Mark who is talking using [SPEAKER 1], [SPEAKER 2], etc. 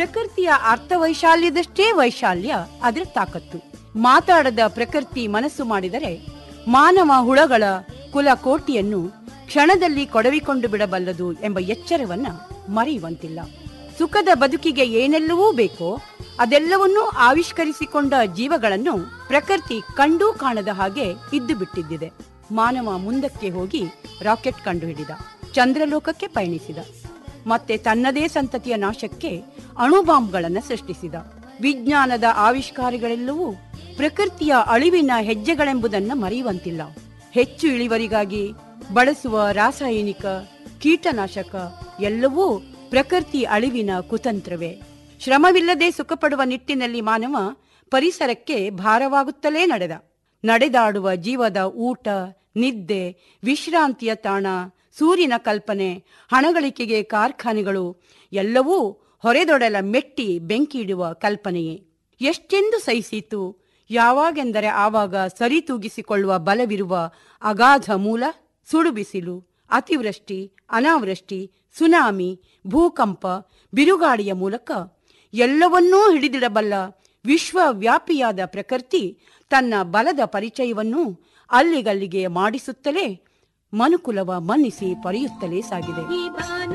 [SPEAKER 1] ಪ್ರಕೃತಿಯ ಅರ್ಥವೈಶಾಲ್ಯದಷ್ಟೇ ವೈಶಾಲ್ಯ ಅದರ ತಾಕತ್ತು ಮಾತಾಡದ ಪ್ರಕೃತಿ ಮನಸ್ಸು ಮಾಡಿದರೆ ಮಾನವ ಹುಳಗಳ ಕುಲ ಕೋಟಿಯನ್ನು ಕ್ಷಣದಲ್ಲಿ ಕೊಡವಿಕೊಂಡು ಬಿಡಬಲ್ಲದು ಎಂಬ ಎಚ್ಚರವನ್ನ ಮರೆಯುವಂತಿಲ್ಲ ಸುಖದ ಬದುಕಿಗೆ ಏನೆಲ್ಲವೂ ಬೇಕೋ ಅದೆಲ್ಲವನ್ನೂ ಆವಿಷ್ಕರಿಸಿಕೊಂಡ ಜೀವಗಳನ್ನು ಪ್ರಕೃತಿ ಕಂಡೂ ಕಾಣದ ಹಾಗೆ ಇದ್ದು ಬಿಟ್ಟಿದ್ದಿದೆ ಮಾನವ ಮುಂದಕ್ಕೆ ಹೋಗಿ ರಾಕೆಟ್ ಕಂಡುಹಿಡಿದ ಚಂದ್ರಲೋಕಕ್ಕೆ ಪಯಣಿಸಿದ ಮತ್ತೆ ತನ್ನದೇ ಸಂತತಿಯ ನಾಶಕ್ಕೆ ಅಣುಬಾಂಬ್ಗಳನ್ನು ಸೃಷ್ಟಿಸಿದ ವಿಜ್ಞಾನದ ಆವಿಷ್ಕಾರಗಳೆಲ್ಲವೂ ಪ್ರಕೃತಿಯ ಅಳಿವಿನ ಹೆಜ್ಜೆಗಳೆಂಬುದನ್ನು ಮರೆಯುವಂತಿಲ್ಲ ಹೆಚ್ಚು ಇಳುವರಿಗಾಗಿ ಬಳಸುವ ರಾಸಾಯನಿಕ ಕೀಟನಾಶಕ ಎಲ್ಲವೂ ಪ್ರಕೃತಿ ಅಳಿವಿನ ಕುತಂತ್ರವೇ ಶ್ರಮವಿಲ್ಲದೆ ಸುಖಪಡುವ ನಿಟ್ಟಿನಲ್ಲಿ ಮಾನವ ಪರಿಸರಕ್ಕೆ ಭಾರವಾಗುತ್ತಲೇ ನಡೆದ ನಡೆದಾಡುವ ಜೀವದ ಊಟ ನಿದ್ದೆ ವಿಶ್ರಾಂತಿಯ ತಾಣ ಸೂರ್ಯನ ಕಲ್ಪನೆ ಹಣಗಳಿಕೆಗೆ ಕಾರ್ಖಾನೆಗಳು ಎಲ್ಲವೂ ಹೊರೆದೊಡಲ ಮೆಟ್ಟಿ ಬೆಂಕಿ ಇಡುವ ಕಲ್ಪನೆಯೇ ಎಷ್ಟೆಂದು ಸಹಿಸಿತು ಯಾವಾಗೆಂದರೆ ಆವಾಗ ಸರಿತೂಗಿಸಿಕೊಳ್ಳುವ ಬಲವಿರುವ ಅಗಾಧ ಮೂಲ ಸುಡು ಬಿಸಿಲು ಅತಿವೃಷ್ಟಿ ಅನಾವೃಷ್ಟಿ ಸುನಾಮಿ ಭೂಕಂಪ ಬಿರುಗಾಳಿಯ ಮೂಲಕ ಎಲ್ಲವನ್ನೂ ಹಿಡಿದಿಡಬಲ್ಲ ವಿಶ್ವವ್ಯಾಪಿಯಾದ ಪ್ರಕೃತಿ ತನ್ನ ಬಲದ ಪರಿಚಯವನ್ನು ಅಲ್ಲಿಗಲ್ಲಿಗೆ ಮಾಡಿಸುತ್ತಲೇ ಮನುಕುಲವ ಮನ್ನಿಸಿ ಪಡೆಯುತ್ತಲೇ ಸಾಗಿದೆ